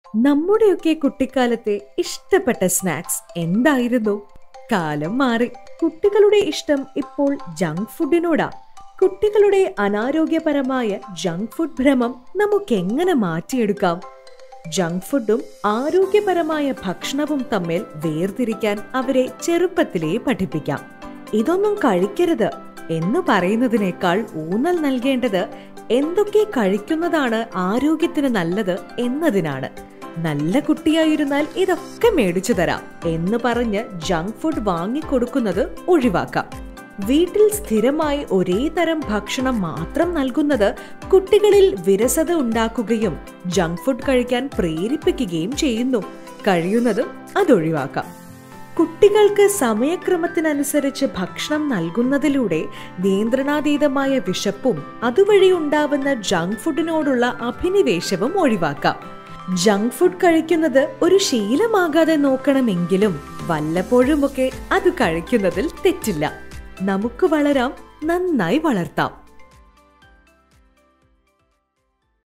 നമ്മുടെയൊക്കെ കുട്ടിക്കാലത്തെ ഇഷ്ടപ്പെട്ട സ്നാക്സ് എന്തായിരുന്നു കാലം മാറി കുട്ടികളുടെ ഇഷ്ടം ഇപ്പോൾ ജങ്ക് ഫുഡിനോടാ കുട്ടികളുടെ അനാരോഗ്യപരമായ ജങ്ക് ഫുഡ് ഭ്രമം നമുക്ക് എങ്ങനെ മാറ്റിയെടുക്കാം ജങ്ക് ഫുഡും ആരോഗ്യപരമായ ഭക്ഷണവും തമ്മിൽ വേർതിരിക്കാൻ അവരെ ചെറുപ്പത്തിലേ പഠിപ്പിക്കാം ഇതൊന്നും കഴിക്കരുത് എന്ന് പറയുന്നതിനേക്കാൾ ഊന്നൽ നൽകേണ്ടത് എന്തൊക്കെ കഴിക്കുന്നതാണ് ആരോഗ്യത്തിന് നല്ലത് എന്നതിനാണ് നല്ല കുട്ടിയായിരുന്നാൽ ഇതൊക്കെ മേടിച്ചു തരാം എന്ന് പറഞ്ഞ് ജങ്ക് ഫുഡ് വാങ്ങിക്കൊടുക്കുന്നത് ഒഴിവാക്കാം വീട്ടിൽ സ്ഥിരമായി ഒരേ തരം ഭക്ഷണം മാത്രം നൽകുന്നത് കുട്ടികളിൽ വിരസത ഉണ്ടാക്കുകയും ജങ്ക് ഫുഡ് കഴിക്കാൻ പ്രേരിപ്പിക്കുകയും ചെയ്യുന്നു കഴിയുന്നതും അതൊഴിവാക്കാം കുട്ടികൾക്ക് സമയക്രമത്തിനനുസരിച്ച് ഭക്ഷണം നൽകുന്നതിലൂടെ നിയന്ത്രണാതീതമായ വിശപ്പും അതുവഴി ഉണ്ടാവുന്ന ജങ്ക് ഫുഡിനോടുള്ള അഭിനിവേശവും ഒഴിവാക്കാം ജങ്ക് ഫുഡ് കഴിക്കുന്നത് ഒരു ശീലമാകാതെ നോക്കണമെങ്കിലും വല്ലപ്പോഴുമൊക്കെ അത് കഴിക്കുന്നതിൽ തെറ്റില്ല നമുക്ക് വളരാം നന്നായി വളർത്താം